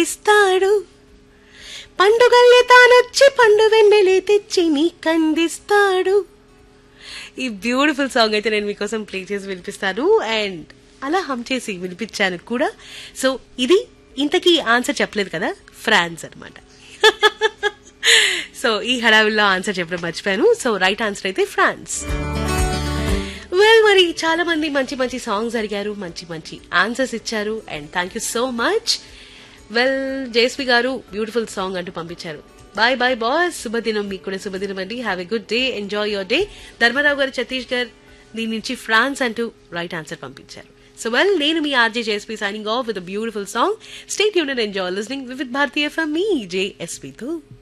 ఇస్తాడు పండుగల్ని తానొచ్చి పండు వెన్నెలే తెచ్చి నీకందిస్తాడు ఈ బ్యూటిఫుల్ సాంగ్ అయితే నేను మీకోసం ప్లే చేసి వినిపిస్తాను అండ్ అలా హమ్ చేసి వినిపించాను కూడా సో ఇది ఇంతకీ ఆన్సర్ చెప్పలేదు కదా ఫ్రాన్స్ అన్నమాట సో ఈ హడావిల్లో ఆన్సర్ చెప్పడం మర్చిపోయాను సో రైట్ ఆన్సర్ అయితే ఫ్రాన్స్ వెల్ మరి చాలా మంది మంచి మంచి సాంగ్స్ అడిగారు మంచి మంచి ఆన్సర్స్ ఇచ్చారు and thank you so much well Jayashree గారు బ్యూటిఫుల్ సాంగ్ అంటూ పంపించారు బాయ్ బాయ్ బాస్ శుభదినం మీకు కూడా శుభదినం అండి have a good day enjoy your day Dharmarao గారు ఛత్తీస్గఢ్ దీని నుంచి ఫ్రాన్స్ అంటూ రైట్ ఆన్సర్ పంపించారు సో వెల్ నేను మీ RJ JSP signing off with beautiful song state unit enjoy listening with భారతీయ ఎఫ్ఎం మీ జేఎస్పీతో